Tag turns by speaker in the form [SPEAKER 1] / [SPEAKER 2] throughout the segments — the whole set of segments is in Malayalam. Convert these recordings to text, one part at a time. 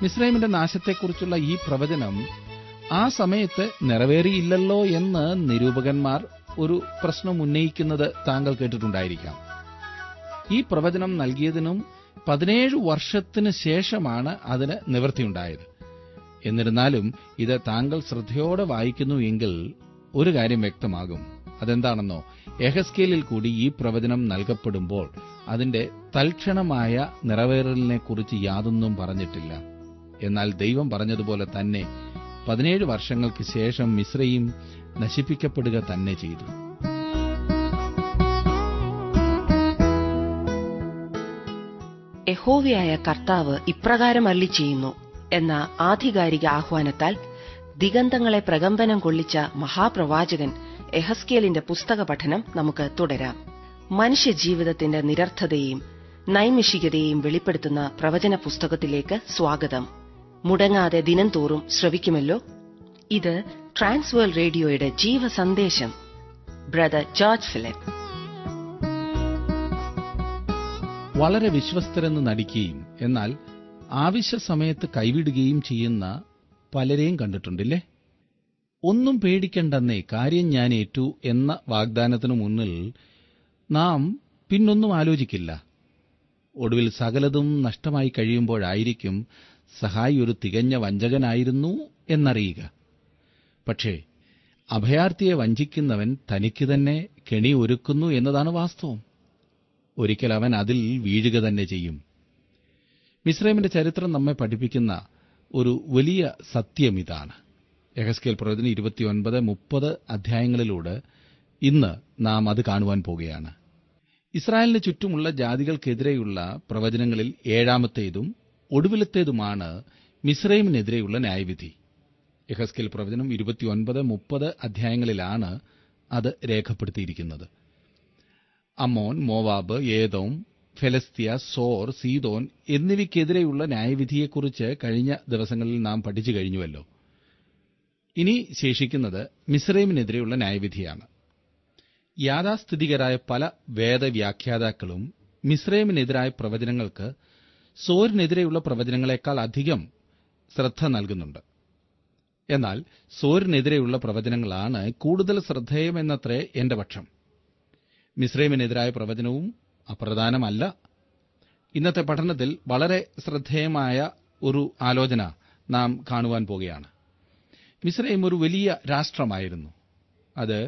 [SPEAKER 1] മിസ്രൈമിന്റെ നാശത്തെക്കുറിച്ചുള്ള ഈ പ്രവചനം ആ സമയത്ത് നിറവേറിയില്ലല്ലോ എന്ന് നിരൂപകന്മാർ ഒരു പ്രശ്നം ഉന്നയിക്കുന്നത് താങ്കൾ കേട്ടിട്ടുണ്ടായിരിക്കാം ഈ പ്രവചനം നൽകിയതിനും പതിനേഴ് വർഷത്തിന് ശേഷമാണ് അതിന് നിവൃത്തിയുണ്ടായത് എന്നിരുന്നാലും ഇത് താങ്കൾ ശ്രദ്ധയോടെ വായിക്കുന്നു എങ്കിൽ ഒരു കാര്യം വ്യക്തമാകും അതെന്താണെന്നോ എഹസ്കേലിൽ കൂടി ഈ പ്രവചനം നൽകപ്പെടുമ്പോൾ അതിന്റെ തൽക്ഷണമായ നിറവേറലിനെക്കുറിച്ച് യാതൊന്നും പറഞ്ഞിട്ടില്ല എന്നാൽ ദൈവം പറഞ്ഞതുപോലെ തന്നെ പതിനേഴ് വർഷങ്ങൾക്ക് ശേഷം മിശ്രയും നശിപ്പിക്കപ്പെടുക തന്നെ ചെയ്തു
[SPEAKER 2] യഹോവയായ കർത്താവ് ഇപ്രകാരം അല്ലി ചെയ്യുന്നു എന്ന ആധികാരിക ആഹ്വാനത്താൽ ദിഗന്തങ്ങളെ പ്രകമ്പനം കൊള്ളിച്ച മഹാപ്രവാചകൻ എഹസ്കേലിന്റെ പുസ്തക പഠനം നമുക്ക് തുടരാം മനുഷ്യജീവിതത്തിന്റെ നിരർത്ഥതയെയും നൈമിഷികതയെയും വെളിപ്പെടുത്തുന്ന പ്രവചന പുസ്തകത്തിലേക്ക് സ്വാഗതം മുടങ്ങാതെ ദിനം തോറും ശ്രവിക്കുമല്ലോ ഇത് ട്രാൻസ്വേൾ റേഡിയോയുടെ ജീവ സന്ദേശം ബ്രദർ ജോർജ് ഫിലിപ്പ്
[SPEAKER 1] വളരെ വിശ്വസ്തരെന്ന് നടിക്കുകയും എന്നാൽ ആവശ്യ സമയത്ത് കൈവിടുകയും ചെയ്യുന്ന പലരെയും കണ്ടിട്ടുണ്ടില്ലേ ഒന്നും പേടിക്കണ്ടെന്നേ കാര്യം ഞാൻ ഏറ്റു എന്ന വാഗ്ദാനത്തിനു മുന്നിൽ നാം പിന്നൊന്നും ആലോചിക്കില്ല ഒടുവിൽ സകലതും നഷ്ടമായി കഴിയുമ്പോഴായിരിക്കും സഹായി ഒരു തികഞ്ഞ വഞ്ചകനായിരുന്നു എന്നറിയുക പക്ഷേ അഭയാർത്ഥിയെ വഞ്ചിക്കുന്നവൻ തനിക്ക് തന്നെ കെണി ഒരുക്കുന്നു എന്നതാണ് വാസ്തവം ഒരിക്കൽ അവൻ അതിൽ വീഴുക തന്നെ ചെയ്യും മിസ്രൈമിന്റെ ചരിത്രം നമ്മെ പഠിപ്പിക്കുന്ന ഒരു വലിയ സത്യം ഇതാണ് യഹസ്കേൽ പ്രവചനം ഇരുപത്തിയൊൻപത് മുപ്പത് അധ്യായങ്ങളിലൂടെ ഇന്ന് നാം അത് കാണുവാൻ പോകുകയാണ് ഇസ്രായേലിന് ചുറ്റുമുള്ള ജാതികൾക്കെതിരെയുള്ള പ്രവചനങ്ങളിൽ ഏഴാമത്തേതും ഒടുവിലത്തേതുമാണ് മിസ്രൈമിനെതിരെയുള്ള ന്യായവിധി യഹസ്കേൽ പ്രവചനം ഇരുപത്തിയൊൻപത് മുപ്പത് അധ്യായങ്ങളിലാണ് അത് രേഖപ്പെടുത്തിയിരിക്കുന്നത് അമ്മോൻ മോവാബ് ഏതോം ഫെലസ്തീയ സോർ സീതോൻ എന്നിവയ്ക്കെതിരെയുള്ള ന്യായവിധിയെക്കുറിച്ച് കഴിഞ്ഞ ദിവസങ്ങളിൽ നാം പഠിച്ചു കഴിഞ്ഞുവല്ലോ ഇനി ശേഷിക്കുന്നത് മിസ്രൈമിനെതിരെയുള്ള ന്യായവിധിയാണ് യാഥാസ്ഥിതികരായ പല വേദവ്യാഖ്യാതാക്കളും മിസ്രൈമിനെതിരായ പ്രവചനങ്ങൾക്ക് സോരിനെതിരെയുള്ള പ്രവചനങ്ങളെക്കാൾ അധികം ശ്രദ്ധ നൽകുന്നുണ്ട് എന്നാൽ സോരിനെതിരെയുള്ള പ്രവചനങ്ങളാണ് കൂടുതൽ ശ്രദ്ധേയമെന്നത്രേ എന്റെ പക്ഷം മിസ്രൈമിനെതിരായ പ്രവചനവും അപ്രധാനമല്ല ഇന്നത്തെ പഠനത്തിൽ വളരെ ശ്രദ്ധേയമായ ഒരു ആലോചന നാം കാണുവാൻ പോകുകയാണ് മിസ്രൈം ഒരു വലിയ രാഷ്ട്രമായിരുന്നു അത്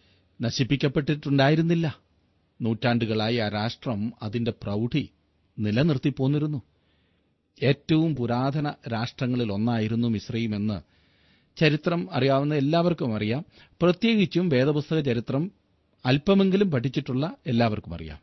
[SPEAKER 1] നശിപ്പിക്കപ്പെട്ടിട്ടുണ്ടായിരുന്നില്ല നൂറ്റാണ്ടുകളായി ആ രാഷ്ട്രം അതിന്റെ പ്രൗഢി നിലനിർത്തിപ്പോന്നിരുന്നു ഏറ്റവും പുരാതന രാഷ്ട്രങ്ങളിൽ ഒന്നായിരുന്നു മിസ്രൈം എന്ന് ചരിത്രം അറിയാവുന്ന എല്ലാവർക്കും അറിയാം പ്രത്യേകിച്ചും വേദപുസ്തക ചരിത്രം അല്പമെങ്കിലും പഠിച്ചിട്ടുള്ള എല്ലാവർക്കും അറിയാം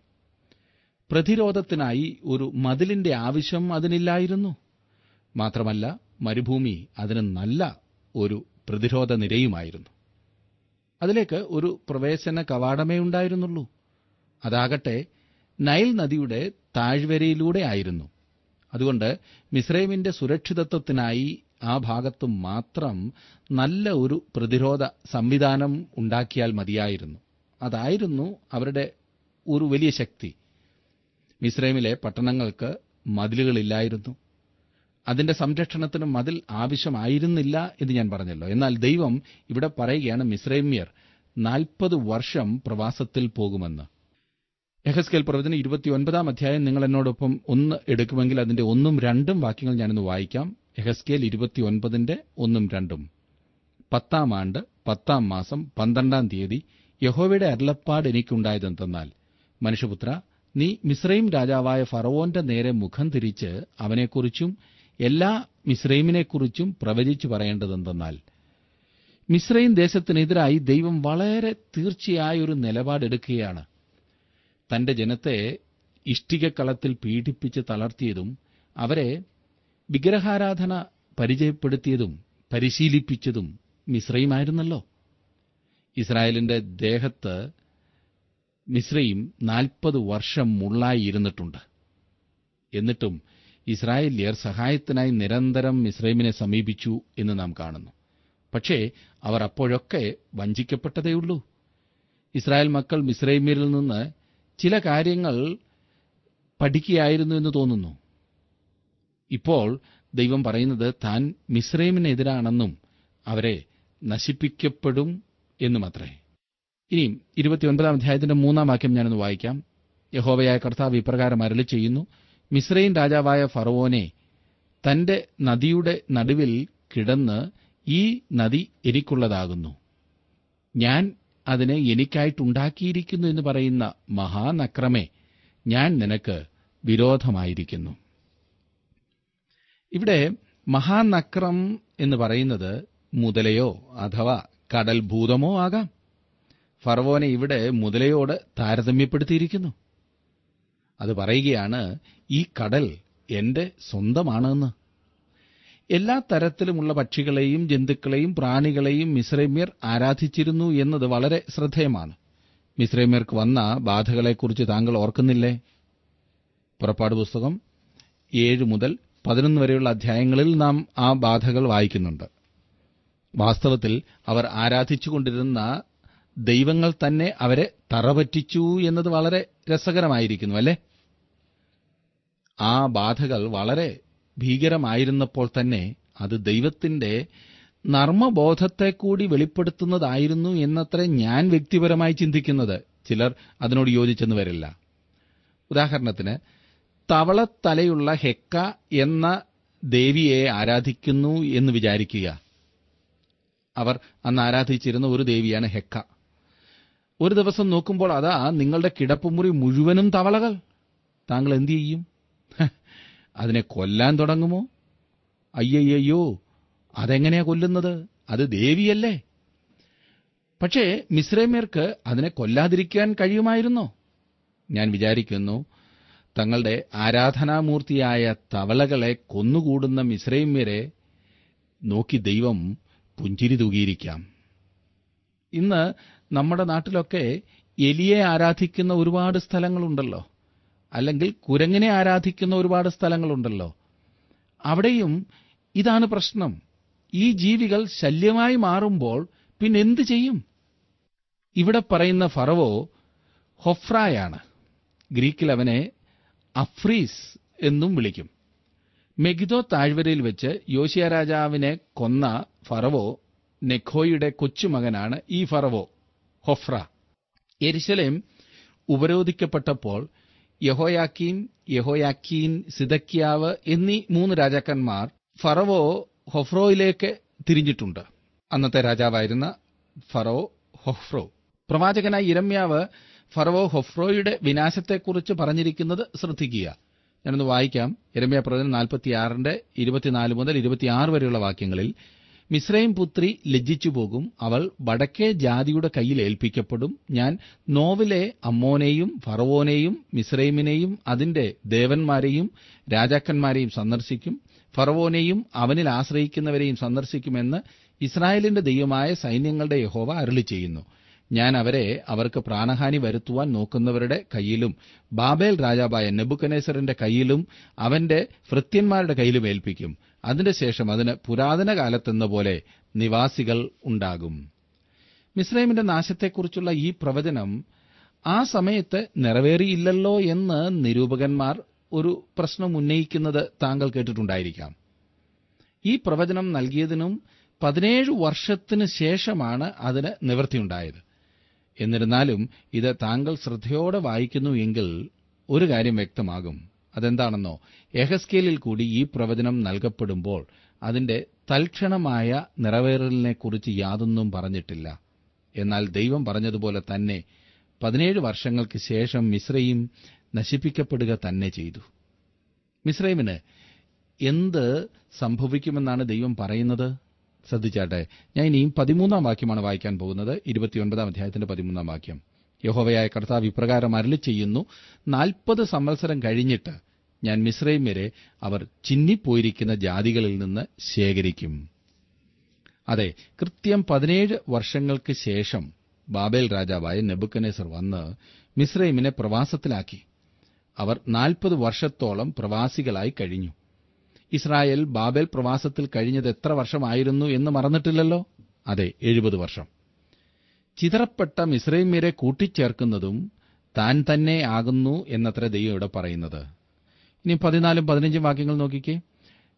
[SPEAKER 1] പ്രതിരോധത്തിനായി ഒരു മതിലിന്റെ ആവശ്യം അതിനില്ലായിരുന്നു മാത്രമല്ല മരുഭൂമി അതിന് നല്ല ഒരു പ്രതിരോധ നിരയുമായിരുന്നു അതിലേക്ക് ഒരു പ്രവേശന കവാടമേ ഉണ്ടായിരുന്നുള്ളൂ അതാകട്ടെ നൈൽ നദിയുടെ താഴ്വരയിലൂടെ ആയിരുന്നു അതുകൊണ്ട് മിസ്രൈമിന്റെ സുരക്ഷിതത്വത്തിനായി ആ ഭാഗത്ത് മാത്രം നല്ല ഒരു പ്രതിരോധ സംവിധാനം ഉണ്ടാക്കിയാൽ മതിയായിരുന്നു അതായിരുന്നു അവരുടെ ഒരു വലിയ ശക്തി മിസ്രൈമിലെ പട്ടണങ്ങൾക്ക് മതിലുകളില്ലായിരുന്നു അതിന്റെ സംരക്ഷണത്തിന് മതിൽ ആവശ്യമായിരുന്നില്ല എന്ന് ഞാൻ പറഞ്ഞല്ലോ എന്നാൽ ദൈവം ഇവിടെ പറയുകയാണ് മിസ്രൈമ്യർ നാൽപ്പത് വർഷം പ്രവാസത്തിൽ പോകുമെന്ന് യഹസ്കേൽ പ്രവചനം ഇരുപത്തിയൊൻപതാം അധ്യായം നിങ്ങൾ എന്നോടൊപ്പം ഒന്ന് എടുക്കുമെങ്കിൽ അതിന്റെ ഒന്നും രണ്ടും വാക്യങ്ങൾ ഞാനൊന്ന് വായിക്കാം യഹസ്കേൽ ഇരുപത്തിയൊൻപതിന്റെ ഒന്നും രണ്ടും പത്താം ആണ്ട് പത്താം മാസം പന്ത്രണ്ടാം തീയതി യഹോവയുടെ അരുളപ്പാട് എനിക്കുണ്ടായതെന്തെന്നാൽ മനുഷ്യപുത്ര നീ മിസ്രൈം രാജാവായ ഫറവോന്റെ നേരെ മുഖം തിരിച്ച് അവനെക്കുറിച്ചും എല്ലാ മിസ്രൈമിനെക്കുറിച്ചും പ്രവചിച്ചു പറയേണ്ടതെന്തെന്നാൽ മിസ്രൈം ദേശത്തിനെതിരായി ദൈവം വളരെ തീർച്ചയായ ഒരു നിലപാടെടുക്കുകയാണ് തന്റെ ജനത്തെ ഇഷ്ടികക്കളത്തിൽ പീഡിപ്പിച്ച് തളർത്തിയതും അവരെ വിഗ്രഹാരാധന പരിചയപ്പെടുത്തിയതും പരിശീലിപ്പിച്ചതും മിശ്രയുമായിരുന്നല്ലോ ഇസ്രായേലിന്റെ ദേഹത്ത് മിശ്രയും നാൽപ്പത് വർഷം മുള്ളായി ഇരുന്നിട്ടുണ്ട് എന്നിട്ടും ഇസ്രായേല്യർ സഹായത്തിനായി നിരന്തരം മിശ്രൈമിനെ സമീപിച്ചു എന്ന് നാം കാണുന്നു പക്ഷേ അവർ അപ്പോഴൊക്കെ വഞ്ചിക്കപ്പെട്ടതേയുള്ളൂ ഇസ്രായേൽ മക്കൾ മിശ്രൈമ്യരിൽ നിന്ന് ചില കാര്യങ്ങൾ പഠിക്കുകയായിരുന്നു എന്ന് തോന്നുന്നു ഇപ്പോൾ ദൈവം പറയുന്നത് താൻ മിശ്രൈമിനെതിരാണെന്നും അവരെ നശിപ്പിക്കപ്പെടും എന്നുമത്രേ ഇനിയും ഇരുപത്തിയൊൻപതാം അധ്യായത്തിന്റെ മൂന്നാം വാക്യം ഞാനൊന്ന് വായിക്കാം യഹോവയായ കർത്താവ് ഇപ്രകാരം അരളി ചെയ്യുന്നു മിശ്രൈൻ രാജാവായ ഫറവോനെ തന്റെ നദിയുടെ നടുവിൽ കിടന്ന് ഈ നദി എനിക്കുള്ളതാകുന്നു ഞാൻ അതിനെ എനിക്കായിട്ടുണ്ടാക്കിയിരിക്കുന്നു എന്ന് പറയുന്ന മഹാനക്രമേ ഞാൻ നിനക്ക് വിരോധമായിരിക്കുന്നു ഇവിടെ മഹാനക്രം എന്ന് പറയുന്നത് മുതലയോ അഥവാ കടൽ ഭൂതമോ ആകാം ഫറവോനെ ഇവിടെ മുതലയോട് താരതമ്യപ്പെടുത്തിയിരിക്കുന്നു അത് പറയുകയാണ് ഈ കടൽ എന്റെ സ്വന്തമാണെന്ന് എല്ലാ തരത്തിലുമുള്ള പക്ഷികളെയും ജന്തുക്കളെയും പ്രാണികളെയും മിശ്രമ്യർ ആരാധിച്ചിരുന്നു എന്നത് വളരെ ശ്രദ്ധേയമാണ് മിശ്രമ്യർക്ക് വന്ന ബാധകളെക്കുറിച്ച് താങ്കൾ ഓർക്കുന്നില്ലേ പുറപ്പാട് പുസ്തകം ഏഴ് മുതൽ പതിനൊന്ന് വരെയുള്ള അധ്യായങ്ങളിൽ നാം ആ ബാധകൾ വായിക്കുന്നുണ്ട് വാസ്തവത്തിൽ അവർ ആരാധിച്ചുകൊണ്ടിരുന്ന ദൈവങ്ങൾ തന്നെ അവരെ തറപറ്റിച്ചു എന്നത് വളരെ രസകരമായിരിക്കുന്നു അല്ലേ ആ ബാധകൾ വളരെ ഭീകരമായിരുന്നപ്പോൾ തന്നെ അത് ദൈവത്തിന്റെ നർമ്മബോധത്തെ കൂടി വെളിപ്പെടുത്തുന്നതായിരുന്നു എന്നത്ര ഞാൻ വ്യക്തിപരമായി ചിന്തിക്കുന്നത് ചിലർ അതിനോട് യോജിച്ചെന്ന് വരില്ല ഉദാഹരണത്തിന് തവളത്തലയുള്ള ഹെക്ക എന്ന ദേവിയെ ആരാധിക്കുന്നു എന്ന് വിചാരിക്കുക അവർ അന്ന് ആരാധിച്ചിരുന്ന ഒരു ദേവിയാണ് ഹെക്ക ഒരു ദിവസം നോക്കുമ്പോൾ അതാ നിങ്ങളുടെ കിടപ്പുമുറി മുഴുവനും തവളകൾ താങ്കൾ എന്തു ചെയ്യും അതിനെ കൊല്ലാൻ തുടങ്ങുമോ അയ്യയ്യോ അതെങ്ങനെയാ കൊല്ലുന്നത് അത് ദേവിയല്ലേ പക്ഷേ മിശ്രമേർക്ക് അതിനെ കൊല്ലാതിരിക്കാൻ കഴിയുമായിരുന്നോ ഞാൻ വിചാരിക്കുന്നു തങ്ങളുടെ ആരാധനാമൂർത്തിയായ തവളകളെ കൊന്നുകൂടുന്ന മിശ്രൈമ്യരെ നോക്കി ദൈവം പുഞ്ചിരി തൂകിയിരിക്കാം ഇന്ന് നമ്മുടെ നാട്ടിലൊക്കെ എലിയെ ആരാധിക്കുന്ന ഒരുപാട് സ്ഥലങ്ങളുണ്ടല്ലോ അല്ലെങ്കിൽ കുരങ്ങിനെ ആരാധിക്കുന്ന ഒരുപാട് സ്ഥലങ്ങളുണ്ടല്ലോ അവിടെയും ഇതാണ് പ്രശ്നം ഈ ജീവികൾ ശല്യമായി മാറുമ്പോൾ പിന്നെ എന്തു ചെയ്യും ഇവിടെ പറയുന്ന ഫറവോ ഹൊഫ്രായാണ് ഗ്രീക്കിൽ അവനെ അഫ്രീസ് എന്നും വിളിക്കും മെഗിദോ താഴ്വരയിൽ വെച്ച് യോശിയ രാജാവിനെ കൊന്ന ഫറവോ നെഖോയുടെ കൊച്ചുമകനാണ് ഈ ഫറവോ ഹൊഫ്ര എരിശലേം ഉപരോധിക്കപ്പെട്ടപ്പോൾ യഹോയാക്കീൻ യഹോയാക്കീൻ സിദക്കിയാവ് എന്നീ മൂന്ന് രാജാക്കന്മാർ ഫറവോ ഹൊഫ്രോയിലേക്ക് തിരിഞ്ഞിട്ടുണ്ട് അന്നത്തെ രാജാവായിരുന്ന ഫറോ ഹൊഫ്രോ പ്രവാചകനായ ഇരമ്യാവ് ഫറവോ ഹൊഫ്രോയുടെ വിനാശത്തെക്കുറിച്ച് പറഞ്ഞിരിക്കുന്നത് ശ്രദ്ധിക്കുക ഞാനൊന്ന് വായിക്കാം ഇരമ്യ പ്രവചനം നാൽപ്പത്തിയാറിന്റെ ഇരുപത്തിനാല് മുതൽ ഇരുപത്തിയാറ് വരെയുള്ള വാക്യങ്ങളിൽ മിശ്രയും പുത്രി ലജ്ജിച്ചു പോകും അവൾ വടക്കേ ജാതിയുടെ കയ്യിൽ ഏൽപ്പിക്കപ്പെടും ഞാൻ നോവിലെ അമ്മോനെയും ഫറവോനെയും മിശ്രൈമിനെയും അതിന്റെ ദേവന്മാരെയും രാജാക്കന്മാരെയും സന്ദർശിക്കും ഫറവോനെയും അവനിൽ ആശ്രയിക്കുന്നവരെയും സന്ദർശിക്കുമെന്ന് ഇസ്രായേലിന്റെ ദൈവമായ സൈന്യങ്ങളുടെ യഹോവ അരുളി ചെയ്യുന്നു ഞാൻ അവരെ അവർക്ക് പ്രാണഹാനി വരുത്തുവാൻ നോക്കുന്നവരുടെ കയ്യിലും ബാബേൽ രാജാവായ നെബുക്കനേസറിന്റെ കയ്യിലും അവന്റെ ഭൃത്യന്മാരുടെ കയ്യിലും ഏൽപ്പിക്കും അതിന്റെ ശേഷം അതിന് പുരാതന കാലത്തെന്ന പോലെ നിവാസികൾ ഉണ്ടാകും മിസ്രൈമിന്റെ നാശത്തെക്കുറിച്ചുള്ള ഈ പ്രവചനം ആ സമയത്ത് നിറവേറിയില്ലല്ലോ എന്ന് നിരൂപകന്മാർ ഒരു പ്രശ്നം ഉന്നയിക്കുന്നത് താങ്കൾ കേട്ടിട്ടുണ്ടായിരിക്കാം ഈ പ്രവചനം നൽകിയതിനും പതിനേഴ് വർഷത്തിന് ശേഷമാണ് അതിന് നിവൃത്തിയുണ്ടായത് എന്നിരുന്നാലും ഇത് താങ്കൾ ശ്രദ്ധയോടെ വായിക്കുന്നു എങ്കിൽ ഒരു കാര്യം വ്യക്തമാകും അതെന്താണെന്നോ എഹസ്കേലിൽ കൂടി ഈ പ്രവചനം നൽകപ്പെടുമ്പോൾ അതിന്റെ തൽക്ഷണമായ നിറവേറലിനെക്കുറിച്ച് യാതൊന്നും പറഞ്ഞിട്ടില്ല എന്നാൽ ദൈവം പറഞ്ഞതുപോലെ തന്നെ പതിനേഴ് വർഷങ്ങൾക്ക് ശേഷം മിശ്രയും നശിപ്പിക്കപ്പെടുക തന്നെ ചെയ്തു മിശ്രൈമിന് എന്ത് സംഭവിക്കുമെന്നാണ് ദൈവം പറയുന്നത് ശ്രദ്ധിച്ചാട്ടെ ഞാൻ ഇനിയും പതിമൂന്നാം വാക്യമാണ് വായിക്കാൻ പോകുന്നത് ഇരുപത്തിയൊൻപതാം അധ്യായത്തിന്റെ പതിമൂന്നാം വാക്യം യഹോവയായ കർത്താവ് ഇപ്രകാരം അരളി ചെയ്യുന്നു നാൽപ്പത് സംവത്സരം കഴിഞ്ഞിട്ട് ഞാൻ മിശ്രൈം വരെ അവർ ചിന്നിപ്പോയിരിക്കുന്ന ജാതികളിൽ നിന്ന് ശേഖരിക്കും അതെ കൃത്യം പതിനേഴ് വർഷങ്ങൾക്ക് ശേഷം ബാബേൽ രാജാവായ നെബുക്കനേസർ വന്ന് മിശ്രൈമിനെ പ്രവാസത്തിലാക്കി അവർ നാൽപ്പത് വർഷത്തോളം പ്രവാസികളായി കഴിഞ്ഞു ഇസ്രായേൽ ബാബേൽ പ്രവാസത്തിൽ കഴിഞ്ഞത് എത്ര വർഷമായിരുന്നു എന്ന് മറന്നിട്ടില്ലല്ലോ അതെ എഴുപത് വർഷം ചിതറപ്പെട്ട മിശ്രൈമ്യരെ കൂട്ടിച്ചേർക്കുന്നതും താൻ തന്നെ ആകുന്നു എന്നത്ര ദൈവം ഇവിടെ പറയുന്നത് ഇനി പതിനാലും പതിനഞ്ചും വാക്യങ്ങൾ നോക്കിക്കേ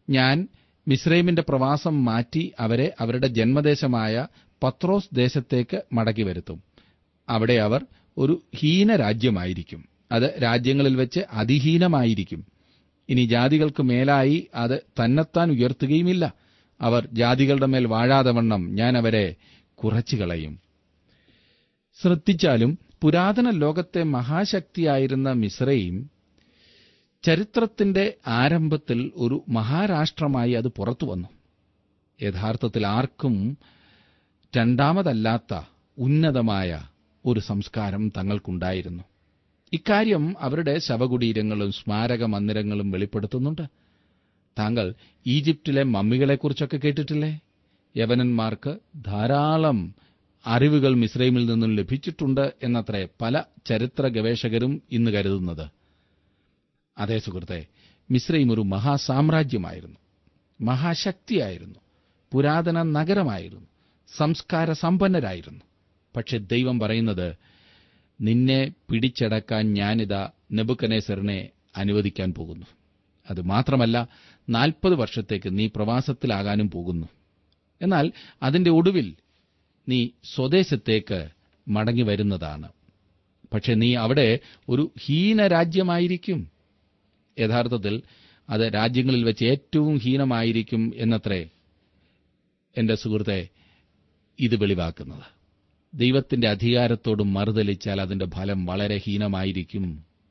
[SPEAKER 1] ഞാൻ മിസ്രൈമിന്റെ പ്രവാസം മാറ്റി അവരെ അവരുടെ ജന്മദേശമായ പത്രോസ് ദേശത്തേക്ക് മടക്കി വരുത്തും അവിടെ അവർ ഒരു ഹീന രാജ്യമായിരിക്കും അത് രാജ്യങ്ങളിൽ വെച്ച് അതിഹീനമായിരിക്കും ഇനി ജാതികൾക്ക് മേലായി അത് തന്നെത്താൻ ഉയർത്തുകയുമില്ല അവർ ജാതികളുടെ മേൽ വാഴാതെ വണ്ണം ഞാൻ അവരെ കുറച്ചു കളയും ശ്രദ്ധിച്ചാലും പുരാതന ലോകത്തെ മഹാശക്തിയായിരുന്ന മിസ്രൈം ചരിത്രത്തിന്റെ ആരംഭത്തിൽ ഒരു മഹാരാഷ്ട്രമായി അത് പുറത്തു വന്നു യഥാർത്ഥത്തിൽ ആർക്കും രണ്ടാമതല്ലാത്ത ഉന്നതമായ ഒരു സംസ്കാരം തങ്ങൾക്കുണ്ടായിരുന്നു ഇക്കാര്യം അവരുടെ ശവകുടീരങ്ങളും സ്മാരക മന്ദിരങ്ങളും വെളിപ്പെടുത്തുന്നുണ്ട് താങ്കൾ ഈജിപ്തിലെ മമ്മികളെക്കുറിച്ചൊക്കെ കേട്ടിട്ടില്ലേ യവനന്മാർക്ക് ധാരാളം അറിവുകൾ മിസ്രൈമിൽ നിന്നും ലഭിച്ചിട്ടുണ്ട് എന്നത്രേ പല ചരിത്ര ഗവേഷകരും ഇന്ന് കരുതുന്നത് അതേ സുഹൃത്തെ മിസ്രൈം ഒരു മഹാസാമ്രാജ്യമായിരുന്നു മഹാശക്തിയായിരുന്നു പുരാതന നഗരമായിരുന്നു സംസ്കാര സമ്പന്നരായിരുന്നു പക്ഷെ ദൈവം പറയുന്നത് നിന്നെ പിടിച്ചടക്കാൻ ഞാനിതാ നെബുക്കനേസറിനെ അനുവദിക്കാൻ പോകുന്നു അത് മാത്രമല്ല നാൽപ്പത് വർഷത്തേക്ക് നീ പ്രവാസത്തിലാകാനും പോകുന്നു എന്നാൽ അതിന്റെ ഒടുവിൽ നീ സ്വദേശത്തേക്ക് മടങ്ങി വരുന്നതാണ് പക്ഷെ നീ അവിടെ ഒരു ഹീന രാജ്യമായിരിക്കും യഥാർത്ഥത്തിൽ അത് രാജ്യങ്ങളിൽ വെച്ച് ഏറ്റവും ഹീനമായിരിക്കും എന്നത്രേ എന്റെ സുഹൃത്തെ ഇത് വെളിവാക്കുന്നത് ദൈവത്തിന്റെ അധികാരത്തോട് മറുതലിച്ചാൽ അതിന്റെ ഫലം വളരെ ഹീനമായിരിക്കും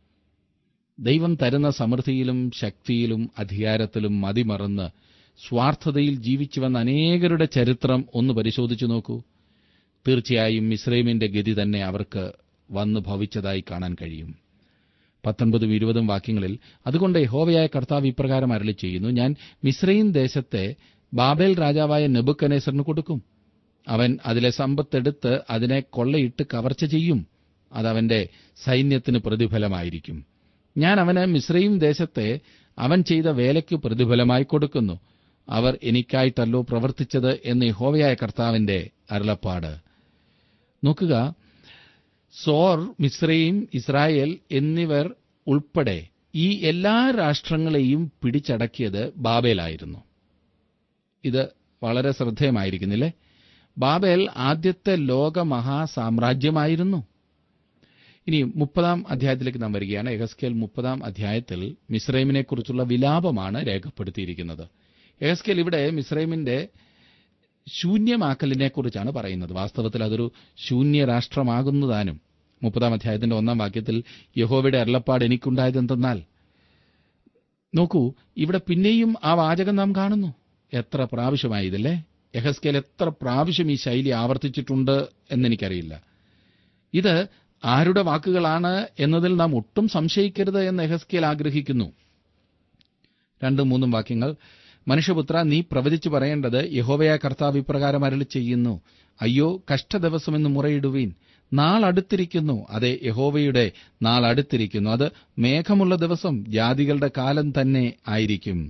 [SPEAKER 1] ദൈവം തരുന്ന സമൃദ്ധിയിലും ശക്തിയിലും അധികാരത്തിലും മതിമറന്ന് സ്വാർത്ഥതയിൽ ജീവിച്ചു വന്ന അനേകരുടെ ചരിത്രം ഒന്ന് പരിശോധിച്ചു നോക്കൂ തീർച്ചയായും മിസ്രൈമിന്റെ ഗതി തന്നെ അവർക്ക് വന്നു ഭവിച്ചതായി കാണാൻ കഴിയും പത്തൊൻപതും ഇരുപതും വാക്യങ്ങളിൽ അതുകൊണ്ട് യഹോവയായ കർത്താവ് ഇപ്രകാരം അരളി ചെയ്യുന്നു ഞാൻ മിസ്രൈം ദേശത്തെ ബാബേൽ രാജാവായ നെബുക്കനേസറിന് കൊടുക്കും അവൻ അതിലെ സമ്പത്തെടുത്ത് അതിനെ കൊള്ളയിട്ട് കവർച്ച ചെയ്യും അതവന്റെ സൈന്യത്തിന് പ്രതിഫലമായിരിക്കും ഞാൻ അവന് മിസ്രൈം ദേശത്തെ അവൻ ചെയ്ത വേലയ്ക്ക് പ്രതിഫലമായി കൊടുക്കുന്നു അവർ എനിക്കായിട്ടല്ലോ പ്രവർത്തിച്ചത് എന്ന് യഹോവയായ കർത്താവിന്റെ അരുളപ്പാട് നോക്കുക സോർ മിസ്രൈം ഇസ്രായേൽ എന്നിവർ ഉൾപ്പെടെ ഈ എല്ലാ രാഷ്ട്രങ്ങളെയും പിടിച്ചടക്കിയത് ബാബേലായിരുന്നു ഇത് വളരെ ശ്രദ്ധേയമായിരിക്കുന്നില്ലേ ബാബേൽ ആദ്യത്തെ ലോക മഹാസാമ്രാജ്യമായിരുന്നു ഇനി മുപ്പതാം അധ്യായത്തിലേക്ക് നാം വരികയാണ് എഹസ്കേൽ മുപ്പതാം അധ്യായത്തിൽ മിസ്രൈമിനെക്കുറിച്ചുള്ള വിലാപമാണ് രേഖപ്പെടുത്തിയിരിക്കുന്നത് എഹസ്കേൽ ഇവിടെ മിസ്രൈമിന്റെ ശൂന്യമാക്കലിനെക്കുറിച്ചാണ് പറയുന്നത് വാസ്തവത്തിൽ അതൊരു ശൂന്യ രാഷ്ട്രമാകുന്നതാനും മുപ്പതാം അധ്യായത്തിന്റെ ഒന്നാം വാക്യത്തിൽ യഹോവയുടെ അരുളപ്പാട് എനിക്കുണ്ടായതെന്തെന്നാൽ നോക്കൂ ഇവിടെ പിന്നെയും ആ വാചകം നാം കാണുന്നു എത്ര പ്രാവശ്യമായി ഇതല്ലേ യഹസ്കേൽ എത്ര പ്രാവശ്യം ഈ ശൈലി ആവർത്തിച്ചിട്ടുണ്ട് എന്നെനിക്കറിയില്ല ഇത് ആരുടെ വാക്കുകളാണ് എന്നതിൽ നാം ഒട്ടും സംശയിക്കരുത് എന്ന് എഹസ്കേൽ ആഗ്രഹിക്കുന്നു രണ്ടും മൂന്നും വാക്യങ്ങൾ മനുഷ്യപുത്ര നീ പ്രവചിച്ചു പറയേണ്ടത് യഹോവയ കർത്താവ് ഇപ്രകാരം അരളി ചെയ്യുന്നു അയ്യോ കഷ്ടദിവസമെന്ന് മുറയിടുവീൻ നാളടുത്തിരിക്കുന്നു അതെ യഹോവയുടെ നാളടുത്തിരിക്കുന്നു അത് മേഘമുള്ള ദിവസം ജാതികളുടെ കാലം തന്നെ ആയിരിക്കും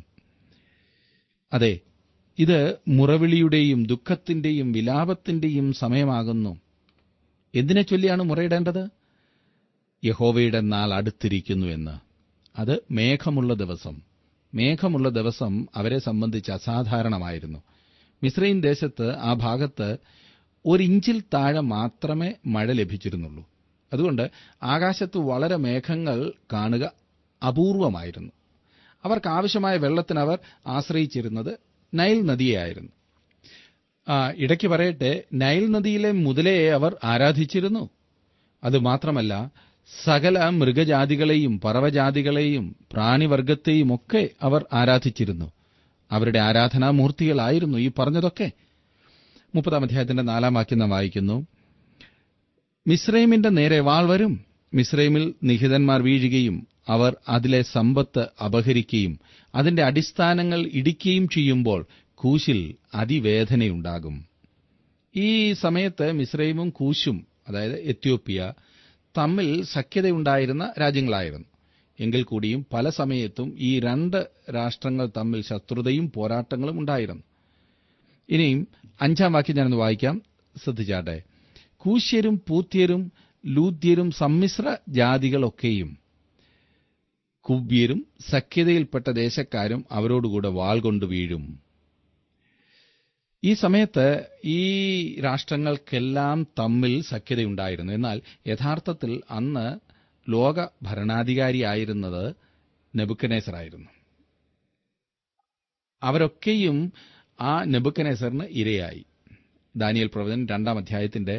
[SPEAKER 1] അതെ ഇത് മുറവിളിയുടെയും ദുഃഖത്തിന്റെയും വിലാപത്തിന്റെയും സമയമാകുന്നു എന്തിനെ ചൊല്ലിയാണ് മുറയിടേണ്ടത് യഹോവയുടെ നാൾ അടുത്തിരിക്കുന്നു എന്ന് അത് മേഘമുള്ള ദിവസം മേഘമുള്ള ദിവസം അവരെ സംബന്ധിച്ച് അസാധാരണമായിരുന്നു മിസ്രൈൻ ദേശത്ത് ആ ഭാഗത്ത് ഒരിഞ്ചിൽ താഴെ മാത്രമേ മഴ ലഭിച്ചിരുന്നുള്ളൂ അതുകൊണ്ട് ആകാശത്ത് വളരെ മേഘങ്ങൾ കാണുക അപൂർവമായിരുന്നു അവർക്ക് ആവശ്യമായ വെള്ളത്തിന് അവർ ആശ്രയിച്ചിരുന്നത് നൈൽ നദിയെയായിരുന്നു ആ, ഇടയ്ക്ക് പറയട്ടെ നൈൽ നദിയിലെ മുതലയെ അവർ ആരാധിച്ചിരുന്നു അതുമാത്രമല്ല സകല മൃഗജാതികളെയും പറവജാതികളെയും പ്രാണിവർഗത്തെയും ഒക്കെ അവർ ആരാധിച്ചിരുന്നു അവരുടെ ആരാധനാമൂർത്തികളായിരുന്നു ഈ പറഞ്ഞതൊക്കെ മുപ്പതാം അധ്യായത്തിന്റെ നാലാം വാക്യം നാം വായിക്കുന്നു മിസ്രൈമിന്റെ നേരെ വാൾ വരും മിസ്രൈമിൽ നിഹിതന്മാർ വീഴുകയും അവർ അതിലെ സമ്പത്ത് അപഹരിക്കുകയും അതിന്റെ അടിസ്ഥാനങ്ങൾ ഇടിക്കുകയും ചെയ്യുമ്പോൾ കൂശിൽ അതിവേദനയുണ്ടാകും ഈ സമയത്ത് മിസ്രൈമും കൂശും അതായത് എത്യോപ്യ തമ്മിൽ സഖ്യതയുണ്ടായിരുന്ന രാജ്യങ്ങളായിരുന്നു എങ്കിൽ കൂടിയും പല സമയത്തും ഈ രണ്ട് രാഷ്ട്രങ്ങൾ തമ്മിൽ ശത്രുതയും പോരാട്ടങ്ങളും ഉണ്ടായിരുന്നു ഇനിയും അഞ്ചാം വാക്യം ഞാനൊന്ന് വായിക്കാം ശ്രദ്ധിച്ചാട്ടെ കൂശ്യരും പൂത്യരും ലൂദ്യരും സമ്മിശ്ര ജാതികളൊക്കെയും കുബ്യരും സഖ്യതയിൽപ്പെട്ട ദേശക്കാരും അവരോടുകൂടെ വാൾ കൊണ്ട് വീഴും ഈ സമയത്ത് ഈ രാഷ്ട്രങ്ങൾക്കെല്ലാം തമ്മിൽ സഖ്യതയുണ്ടായിരുന്നു എന്നാൽ യഥാർത്ഥത്തിൽ അന്ന് ലോക ഭരണാധികാരിയായിരുന്നത് നെബുക്കനേസറായിരുന്നു അവരൊക്കെയും ആ നെബുക്കനേസറിന് ഇരയായി ദാനിയൽ പ്രവചൻ രണ്ടാം അധ്യായത്തിന്റെ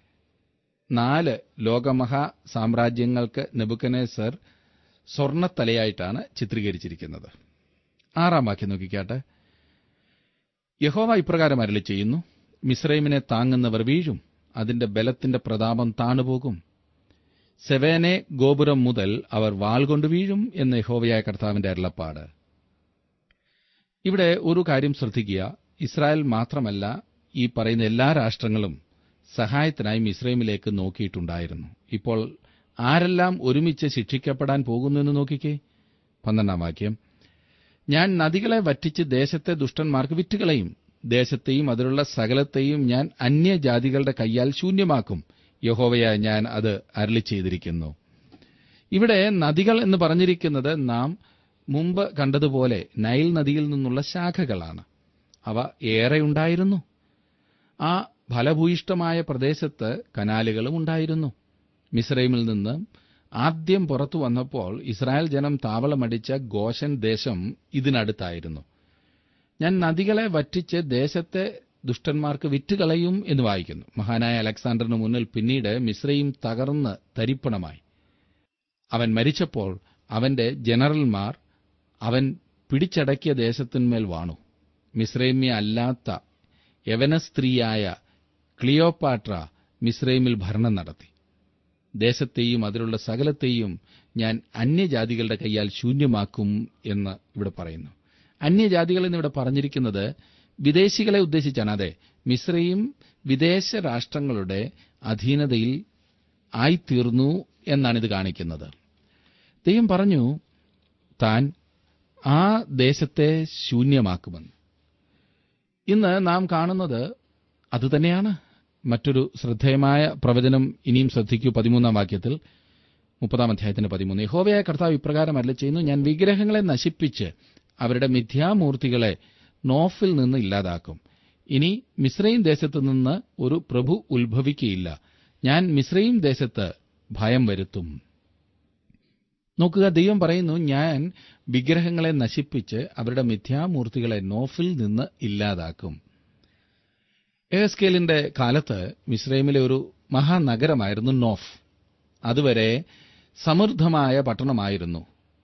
[SPEAKER 1] നാല് ലോകമഹാ സാമ്രാജ്യങ്ങൾക്ക് നെബുക്കനേസർ സ്വർണത്തലയായിട്ടാണ് ചിത്രീകരിച്ചിരിക്കുന്നത് ആറാം വാക്യം നോക്കിക്കാട്ടെ യഹോവ ഇപ്രകാരം അരളി ചെയ്യുന്നു മിസ്രൈമിനെ താങ്ങുന്നവർ വീഴും അതിന്റെ ബലത്തിന്റെ പ്രതാപം താണുപോകും സെവേനെ ഗോപുരം മുതൽ അവർ വാൾ കൊണ്ട് വീഴും എന്ന് യഹോവയായ കർത്താവിന്റെ അരുളപ്പാട് ഇവിടെ ഒരു കാര്യം ശ്രദ്ധിക്കുക ഇസ്രായേൽ മാത്രമല്ല ഈ പറയുന്ന എല്ലാ രാഷ്ട്രങ്ങളും സഹായത്തിനായി മിസ്രൈമിലേക്ക് നോക്കിയിട്ടുണ്ടായിരുന്നു ഇപ്പോൾ ആരെല്ലാം ഒരുമിച്ച് ശിക്ഷിക്കപ്പെടാൻ പോകുന്നു എന്ന് നോക്കിക്കേ പന്ത്രണ്ടാം വാക്യം ഞാൻ നദികളെ വറ്റിച്ച് ദേശത്തെ ദുഷ്ടന്മാർക്ക് വിറ്റുകളയും ദേശത്തെയും അതിലുള്ള സകലത്തെയും ഞാൻ അന്യജാതികളുടെ കൈയാൽ ശൂന്യമാക്കും യഹോവയായ ഞാൻ അത് അരളി ചെയ്തിരിക്കുന്നു ഇവിടെ നദികൾ എന്ന് പറഞ്ഞിരിക്കുന്നത് നാം മുമ്പ് കണ്ടതുപോലെ നൈൽ നദിയിൽ നിന്നുള്ള ശാഖകളാണ് അവ ഏറെയുണ്ടായിരുന്നു ആ ഫലഭൂയിഷ്ടമായ പ്രദേശത്ത് കനാലുകളും ഉണ്ടായിരുന്നു മിസ്രൈമിൽ നിന്ന് ആദ്യം പുറത്തു വന്നപ്പോൾ ഇസ്രായേൽ ജനം താവളമടിച്ച ഗോഷൻ ദേശം ഇതിനടുത്തായിരുന്നു ഞാൻ നദികളെ വറ്റിച്ച് ദേശത്തെ ദുഷ്ടന്മാർക്ക് വിറ്റുകളയും എന്ന് വായിക്കുന്നു മഹാനായ അലക്സാണ്ടറിന് മുന്നിൽ പിന്നീട് മിശ്രയും തകർന്ന് തരിപ്പണമായി അവൻ മരിച്ചപ്പോൾ അവന്റെ ജനറൽമാർ അവൻ പിടിച്ചടക്കിയ ദേശത്തിന്മേൽ വാണു മിശ്രൈമ്യ അല്ലാത്ത യവനസ്ത്രീയായ ക്ലിയോപാട്ര മിശ്രൈമിൽ ഭരണം നടത്തി ദേശത്തെയും അതിലുള്ള സകലത്തെയും ഞാൻ അന്യജാതികളുടെ കൈയാൽ ശൂന്യമാക്കും എന്ന് ഇവിടെ പറയുന്നു അന്യജാതികൾ എന്നിവിടെ പറഞ്ഞിരിക്കുന്നത് വിദേശികളെ ഉദ്ദേശിച്ചാണ് അതെ മിശ്രയും വിദേശ രാഷ്ട്രങ്ങളുടെ അധീനതയിൽ ആയിത്തീർന്നു എന്നാണിത് കാണിക്കുന്നത് ദൈവം പറഞ്ഞു താൻ ആ ദേശത്തെ ശൂന്യമാക്കുമെന്ന് ഇന്ന് നാം കാണുന്നത് അതുതന്നെയാണ് മറ്റൊരു ശ്രദ്ധേയമായ പ്രവചനം ഇനിയും ശ്രദ്ധിക്കൂ പതിമൂന്നാം വാക്യത്തിൽ മുപ്പതാം അധ്യായത്തിന്റെ പതിമൂന്ന് യഹോവയായ കർത്താവ് ഇപ്രകാരം അല്ല ചെയ്യുന്നു ഞാൻ വിഗ്രഹങ്ങളെ നശിപ്പിച്ച് അവരുടെ മിഥ്യാമൂർത്തികളെ നോഫിൽ നിന്ന് ഇല്ലാതാക്കും ഇനി മിശ്രയും ദേശത്തു നിന്ന് ഒരു പ്രഭു ഉത്ഭവിക്കുകയില്ല ഞാൻ മിശ്രയും ദേശത്ത് ഭയം വരുത്തും നോക്കുക ദൈവം പറയുന്നു ഞാൻ വിഗ്രഹങ്ങളെ നശിപ്പിച്ച് അവരുടെ മിഥ്യാമൂർത്തികളെ നോഫിൽ നിന്ന് ഇല്ലാതാക്കും എഹസ്കേലിന്റെ കാലത്ത് മിസ്രൈമിലെ ഒരു മഹാനഗരമായിരുന്നു നോഫ് അതുവരെ സമൃദ്ധമായ പട്ടണമായിരുന്നു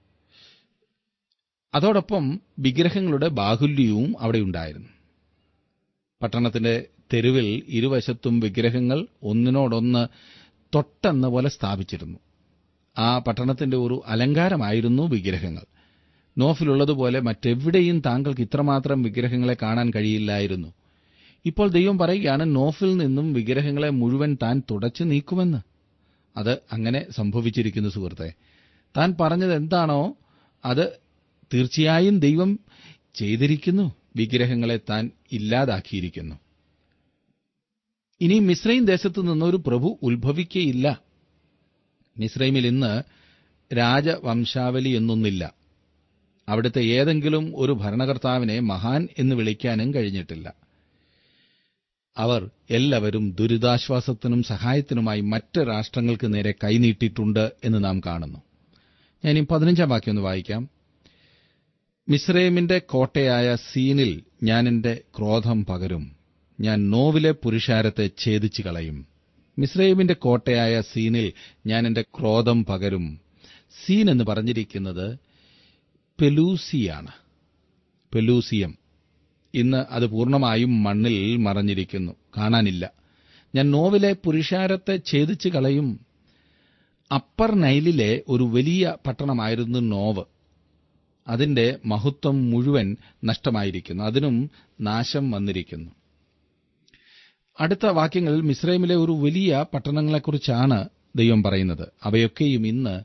[SPEAKER 1] അതോടൊപ്പം വിഗ്രഹങ്ങളുടെ ബാഹുല്യവും അവിടെ ഉണ്ടായിരുന്നു പട്ടണത്തിന്റെ തെരുവിൽ ഇരുവശത്തും വിഗ്രഹങ്ങൾ ഒന്നിനോടൊന്ന് തൊട്ടെന്ന പോലെ സ്ഥാപിച്ചിരുന്നു ആ പട്ടണത്തിന്റെ ഒരു അലങ്കാരമായിരുന്നു വിഗ്രഹങ്ങൾ നോഫിലുള്ളതുപോലെ മറ്റെവിടെയും താങ്കൾക്ക് ഇത്രമാത്രം വിഗ്രഹങ്ങളെ കാണാൻ കഴിയില്ലായിരുന്നു ഇപ്പോൾ ദൈവം പറയുകയാണ് നോഫിൽ നിന്നും വിഗ്രഹങ്ങളെ മുഴുവൻ താൻ തുടച്ചു നീക്കുമെന്ന് അത് അങ്ങനെ സംഭവിച്ചിരിക്കുന്നു സുഹൃത്തെ താൻ പറഞ്ഞത് എന്താണോ അത് തീർച്ചയായും ദൈവം ചെയ്തിരിക്കുന്നു വിഗ്രഹങ്ങളെ താൻ ഇല്ലാതാക്കിയിരിക്കുന്നു ഇനി മിശ്രൈം ദേശത്തു നിന്നൊരു പ്രഭു ഉത്ഭവിക്കയില്ല മിശ്രൈമിൽ ഇന്ന് രാജവംശാവലി എന്നൊന്നില്ല അവിടുത്തെ ഏതെങ്കിലും ഒരു ഭരണകർത്താവിനെ മഹാൻ എന്ന് വിളിക്കാനും കഴിഞ്ഞിട്ടില്ല അവർ എല്ലാവരും ദുരിതാശ്വാസത്തിനും സഹായത്തിനുമായി മറ്റ് രാഷ്ട്രങ്ങൾക്ക് നേരെ കൈനീട്ടിയിട്ടുണ്ട് എന്ന് നാം കാണുന്നു ഞാൻ ഈ പതിനഞ്ചാം വാക്യം ഒന്ന് വായിക്കാം മിസ്രൈമിന്റെ കോട്ടയായ സീനിൽ ഞാൻ എന്റെ ക്രോധം പകരും ഞാൻ നോവിലെ പുരുഷാരത്തെ ഛേദിച്ചു കളയും മിസ്രൈമിന്റെ കോട്ടയായ സീനിൽ ഞാൻ എന്റെ ക്രോധം പകരും സീൻ എന്ന് പറഞ്ഞിരിക്കുന്നത് പെലൂസിയാണ് പെലൂസിയം ഇന്ന് അത് പൂർണ്ണമായും മണ്ണിൽ മറഞ്ഞിരിക്കുന്നു കാണാനില്ല ഞാൻ നോവിലെ പുരുഷാരത്തെ ഛേദിച്ചു കളയും അപ്പർ നൈലിലെ ഒരു വലിയ പട്ടണമായിരുന്നു നോവ് അതിന്റെ മഹത്വം മുഴുവൻ നഷ്ടമായിരിക്കുന്നു അതിനും നാശം വന്നിരിക്കുന്നു അടുത്ത വാക്യങ്ങളിൽ മിസ്രൈമിലെ ഒരു വലിയ പട്ടണങ്ങളെക്കുറിച്ചാണ് ദൈവം പറയുന്നത് അവയൊക്കെയും ഇന്ന്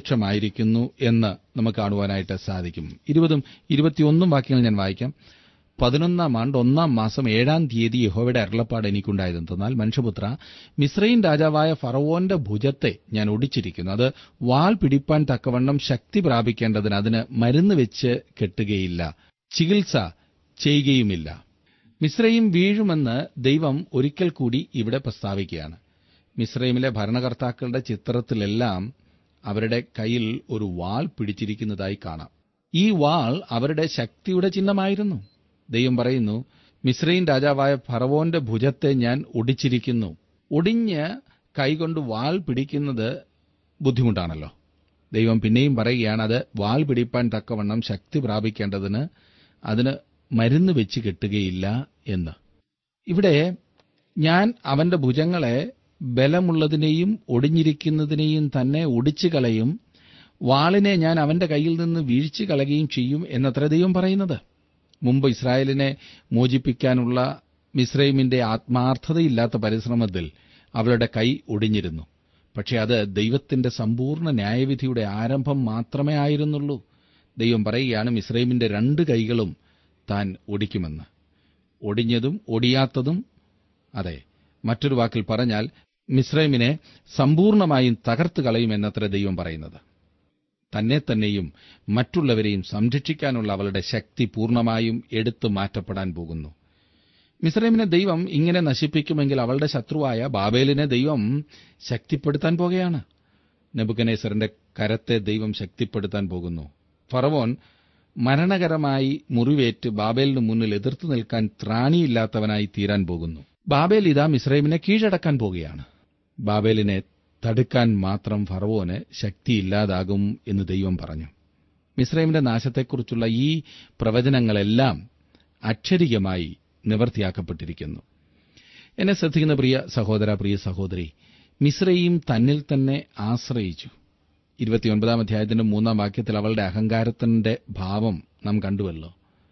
[SPEAKER 1] അപ്രത്യക്ഷമായിരിക്കുന്നു എന്ന് നമുക്ക് കാണുവാനായിട്ട് സാധിക്കും ഇരുപതും ഇരുപത്തിയൊന്നും വാക്യങ്ങൾ ഞാൻ വായിക്കാം പതിനൊന്നാം ആണ്ട് ഒന്നാം മാസം ഏഴാം തീയതി യഹോവയുടെ അരുളപ്പാട് എനിക്കുണ്ടായതെന്നാൽ മനുഷ്യപുത്ര മിശ്രയും രാജാവായ ഫറവോന്റെ ഭുജത്തെ ഞാൻ ഒടിച്ചിരിക്കുന്നു അത് വാൾ പിടിപ്പാൻ തക്കവണ്ണം ശക്തി പ്രാപിക്കേണ്ടതിന് അതിന് മരുന്ന് വെച്ച് കെട്ടുകയില്ല ചികിത്സ ചെയ്യുകയുമില്ല മിശ്രയും വീഴുമെന്ന് ദൈവം ഒരിക്കൽ കൂടി ഇവിടെ പ്രസ്താവിക്കുകയാണ് മിശ്രൈമിലെ ഭരണകർത്താക്കളുടെ ചിത്രത്തിലെല്ലാം അവരുടെ കയ്യിൽ ഒരു വാൾ പിടിച്ചിരിക്കുന്നതായി കാണാം ഈ വാൾ അവരുടെ ശക്തിയുടെ ചിഹ്നമായിരുന്നു ദൈവം പറയുന്നു മിശ്രൈൻ രാജാവായ ഫറവോന്റെ ഭുജത്തെ ഞാൻ ഒടിച്ചിരിക്കുന്നു ഒടിഞ്ഞ് കൈകൊണ്ട് വാൾ പിടിക്കുന്നത് ബുദ്ധിമുട്ടാണല്ലോ ദൈവം പിന്നെയും പറയുകയാണ് അത് വാൾ പിടിപ്പാൻ തക്കവണ്ണം ശക്തി പ്രാപിക്കേണ്ടതിന് അതിന് മരുന്ന് വെച്ച് കെട്ടുകയില്ല എന്ന് ഇവിടെ ഞാൻ അവന്റെ ഭുജങ്ങളെ ബലമുള്ളതിനെയും ഒടിഞ്ഞിരിക്കുന്നതിനെയും തന്നെ ഒടിച്ചു കളയും വാളിനെ ഞാൻ അവന്റെ കയ്യിൽ നിന്ന് വീഴ്ച കളയുകയും ചെയ്യും എന്നത്ര ദൈവം പറയുന്നത് മുമ്പ് ഇസ്രായേലിനെ മോചിപ്പിക്കാനുള്ള മിസ്രൈമിന്റെ ആത്മാർത്ഥതയില്ലാത്ത പരിശ്രമത്തിൽ അവളുടെ കൈ ഒടിഞ്ഞിരുന്നു പക്ഷെ അത് ദൈവത്തിന്റെ സമ്പൂർണ്ണ ന്യായവിധിയുടെ ആരംഭം മാത്രമേ ആയിരുന്നുള്ളൂ ദൈവം പറയുകയാണ് മിസ്രൈമിന്റെ രണ്ട് കൈകളും താൻ ഒടിക്കുമെന്ന് ഒടിഞ്ഞതും ഒടിയാത്തതും അതെ മറ്റൊരു വാക്കിൽ പറഞ്ഞാൽ മിസ്രൈമിനെ സമ്പൂർണമായും തകർത്ത് കളയുമെന്നത്ര ദൈവം പറയുന്നത് തന്നെ തന്നെയും മറ്റുള്ളവരെയും സംരക്ഷിക്കാനുള്ള അവളുടെ ശക്തി പൂർണ്ണമായും എടുത്തു മാറ്റപ്പെടാൻ പോകുന്നു മിസ്രൈമിനെ ദൈവം ഇങ്ങനെ നശിപ്പിക്കുമെങ്കിൽ അവളുടെ ശത്രുവായ ബാബേലിനെ ദൈവം ശക്തിപ്പെടുത്താൻ പോകുകയാണ് നെബുക്കനേസറിന്റെ കരത്തെ ദൈവം ശക്തിപ്പെടുത്താൻ പോകുന്നു ഫറവോൻ മരണകരമായി മുറിവേറ്റ് ബാബേലിന് മുന്നിൽ എതിർത്തു നിൽക്കാൻ ത്രാണിയില്ലാത്തവനായി തീരാൻ പോകുന്നു ബാബേൽ ഇതാ മിസ്രൈമിനെ കീഴടക്കാൻ പോകുകയാണ് ബാബേലിനെ തടുക്കാൻ മാത്രം ഫറവോന് ശക്തിയില്ലാതാകും എന്ന് ദൈവം പറഞ്ഞു മിസ്രൈമിന്റെ നാശത്തെക്കുറിച്ചുള്ള ഈ പ്രവചനങ്ങളെല്ലാം അക്ഷരികമായി നിവർത്തിയാക്കപ്പെട്ടിരിക്കുന്നു എന്നെ ശ്രദ്ധിക്കുന്ന പ്രിയ സഹോദര പ്രിയ സഹോദരി മിശ്രയും തന്നിൽ തന്നെ ആശ്രയിച്ചു ഇരുപത്തിയൊൻപതാം അധ്യായത്തിന്റെ മൂന്നാം വാക്യത്തിൽ അവളുടെ അഹങ്കാരത്തിന്റെ ഭാവം നാം കണ്ടുവല്ലോ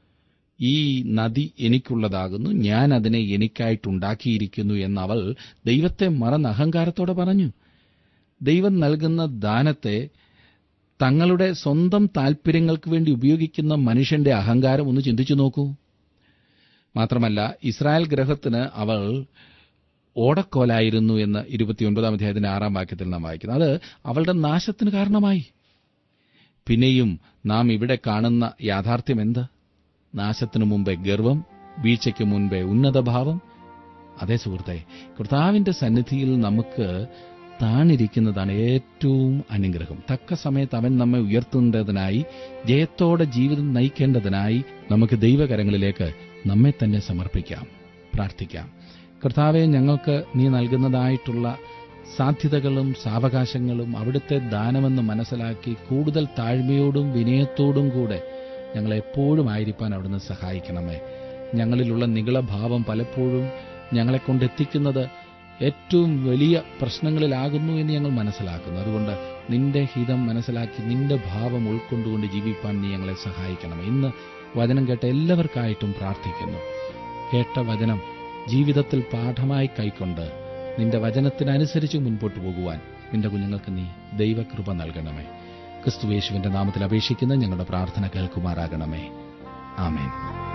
[SPEAKER 1] ഈ നദി എനിക്കുള്ളതാകുന്നു ഞാൻ അതിനെ എനിക്കായിട്ടുണ്ടാക്കിയിരിക്കുന്നു എന്നവൾ ദൈവത്തെ മറന്ന് അഹങ്കാരത്തോടെ പറഞ്ഞു ദൈവം നൽകുന്ന ദാനത്തെ തങ്ങളുടെ സ്വന്തം താൽപര്യങ്ങൾക്ക് വേണ്ടി ഉപയോഗിക്കുന്ന മനുഷ്യന്റെ അഹങ്കാരം ഒന്ന് ചിന്തിച്ചു നോക്കൂ മാത്രമല്ല ഇസ്രായേൽ ഗ്രഹത്തിന് അവൾ ഓടക്കോലായിരുന്നു എന്ന് ഇരുപത്തിയൊൻപതാം അധ്യായത്തിന്റെ ആറാം വാക്യത്തിൽ നാം വായിക്കുന്നു അത് അവളുടെ നാശത്തിന് കാരണമായി പിന്നെയും നാം ഇവിടെ കാണുന്ന യാഥാർത്ഥ്യം എന്ത് നാശത്തിനു മുമ്പേ ഗർവം വീഴ്ചയ്ക്ക് മുൻപേ ഉന്നതഭാവം അതേ സുഹൃത്തെ കർത്താവിന്റെ സന്നിധിയിൽ നമുക്ക് താണിരിക്കുന്നതാണ് ഏറ്റവും അനുഗ്രഹം തക്ക സമയത്ത് അവൻ നമ്മെ ഉയർത്തുന്നതിനായി ജയത്തോടെ ജീവിതം നയിക്കേണ്ടതിനായി നമുക്ക് ദൈവകരങ്ങളിലേക്ക് നമ്മെ തന്നെ സമർപ്പിക്കാം പ്രാർത്ഥിക്കാം കർത്താവെ ഞങ്ങൾക്ക് നീ നൽകുന്നതായിട്ടുള്ള സാധ്യതകളും സാവകാശങ്ങളും അവിടുത്തെ ദാനമെന്ന് മനസ്സിലാക്കി കൂടുതൽ താഴ്മയോടും വിനയത്തോടും കൂടെ ഞങ്ങളെപ്പോഴും ആയിരിക്കാൻ അവിടുന്ന് സഹായിക്കണമേ ഞങ്ങളിലുള്ള നികളഭാവം പലപ്പോഴും ഞങ്ങളെ കൊണ്ടെത്തിക്കുന്നത് ഏറ്റവും വലിയ പ്രശ്നങ്ങളിലാകുന്നു എന്ന് ഞങ്ങൾ മനസ്സിലാക്കുന്നു അതുകൊണ്ട് നിന്റെ ഹിതം മനസ്സിലാക്കി നിന്റെ ഭാവം ഉൾക്കൊണ്ടുകൊണ്ട് ജീവിപ്പാൻ നീ ഞങ്ങളെ സഹായിക്കണം ഇന്ന് വചനം കേട്ട എല്ലാവർക്കായിട്ടും പ്രാർത്ഥിക്കുന്നു കേട്ട വചനം ജീവിതത്തിൽ പാഠമായി കൈക്കൊണ്ട് നിന്റെ വചനത്തിനനുസരിച്ച് മുൻപോട്ട് പോകുവാൻ നിന്റെ കുഞ്ഞുങ്ങൾക്ക് നീ ദൈവകൃപ നൽകണമേ ക്രിസ്തുവേശുവിന്റെ നാമത്തിൽ അപേക്ഷിക്കുന്ന ഞങ്ങളുടെ പ്രാർത്ഥന കേൾക്കുമാറാകണമേ ആമേൻ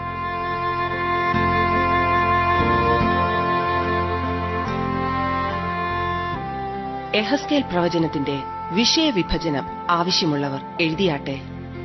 [SPEAKER 2] എഹസ്കേൽ പ്രവചനത്തിന്റെ വിഷയവിഭജനം ആവശ്യമുള്ളവർ എഴുതിയാട്ടെ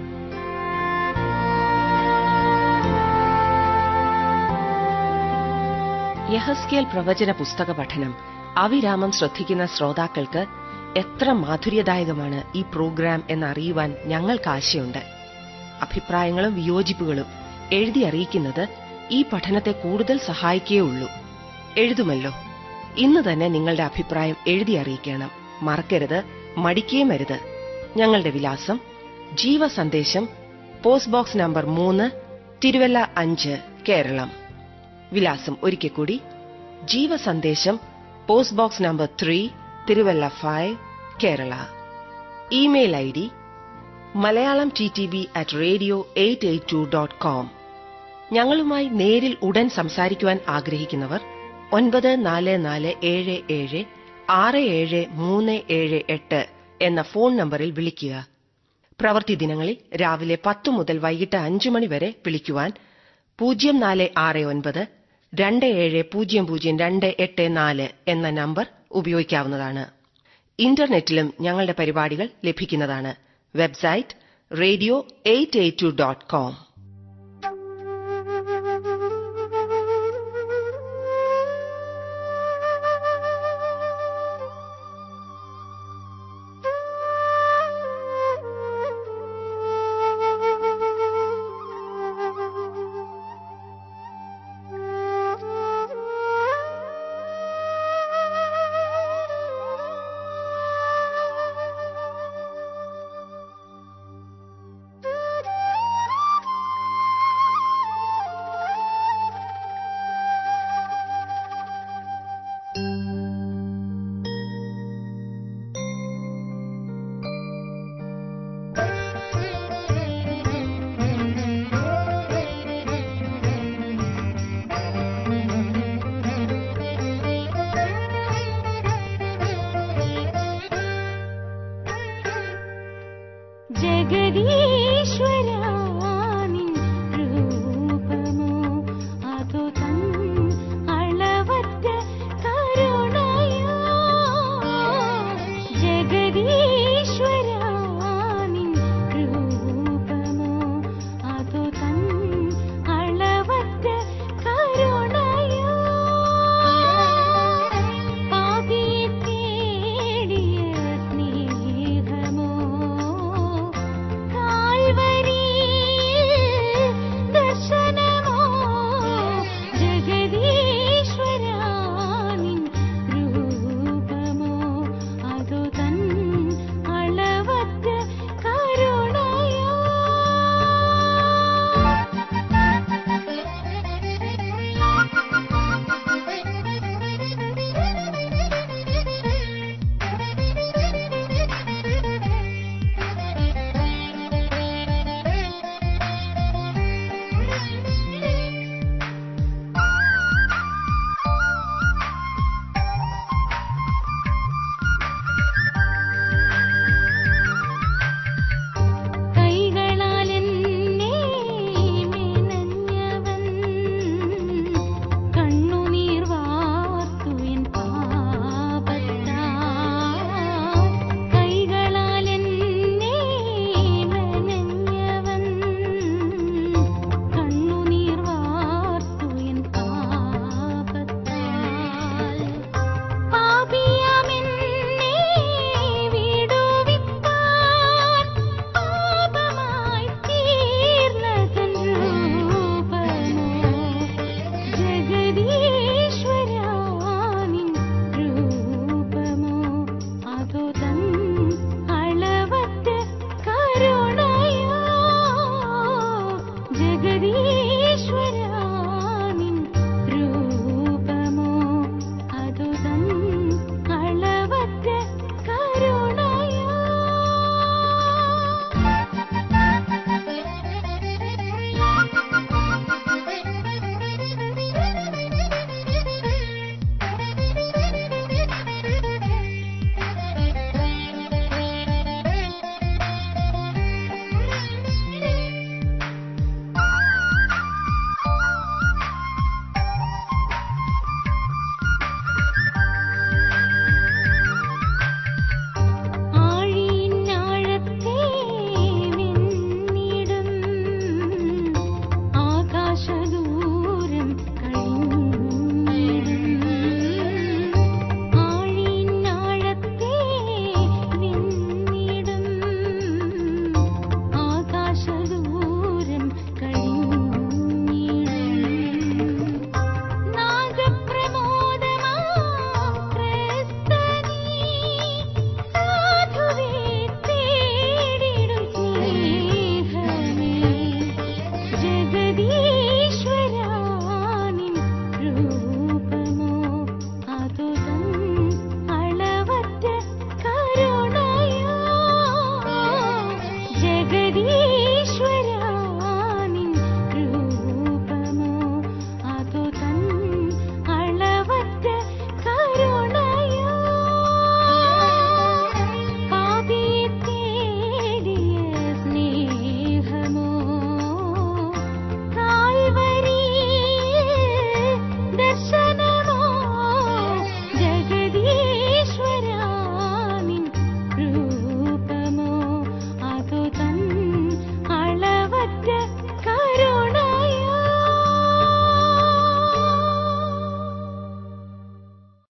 [SPEAKER 2] യഹസ്കേൽ പ്രവചന പുസ്തക പഠനം അവിരാമം ശ്രദ്ധിക്കുന്ന ശ്രോതാക്കൾക്ക് എത്ര മാധുര്യദായകമാണ് ഈ പ്രോഗ്രാം എന്നറിയുവാൻ ഞങ്ങൾക്ക് ആശയുണ്ട് അഭിപ്രായങ്ങളും വിയോജിപ്പുകളും എഴുതി അറിയിക്കുന്നത് ഈ പഠനത്തെ കൂടുതൽ സഹായിക്കേയുള്ളൂ എഴുതുമല്ലോ ഇന്ന് തന്നെ നിങ്ങളുടെ അഭിപ്രായം എഴുതി അറിയിക്കണം മറക്കരുത് മടിക്കുകയും അരുത് ഞങ്ങളുടെ വിലാസം ജീവ സന്ദേശം പോസ്റ്റ് ബോക്സ് നമ്പർ മൂന്ന് തിരുവല്ല അഞ്ച് കേരളം വിലാസം ഒരിക്കൽ കൂടി Jeeva Sandesham post box number three Thiruvalla five Kerala email I D Malayalam T T B at radio eight eight two dot com ഞങ്ങളുമായി നേരിൽ ഉടൻ സംസാരിക്കുവാൻ ആഗ്രഹിക്കുന്നവർ ഒൻപത് നാല് നാല് ഏഴ് ഏഴ് ആറ് ഏഴ് മൂന്ന് ഏഴ് എട്ട് എന്ന ഫോൺ നമ്പറിൽ വിളിക്കുക പ്രവൃത്തി ദിനങ്ങളിൽ രാവിലെ പത്തു മുതൽ വൈകിട്ട് അഞ്ചു മണി വരെ വിളിക്കുവാൻ പൂജ്യം നാല് ആറ് ഒൻപത് രണ്ട് ഏഴ് പൂജ്യം പൂജ്യം രണ്ട് എട്ട് നാല് എന്ന നമ്പർ ഉപയോഗിക്കാവുന്നതാണ് ഇന്റർനെറ്റിലും ഞങ്ങളുടെ പരിപാടികൾ ലഭിക്കുന്നതാണ് website radio eight eight two dot com
[SPEAKER 3] जगदीश्वर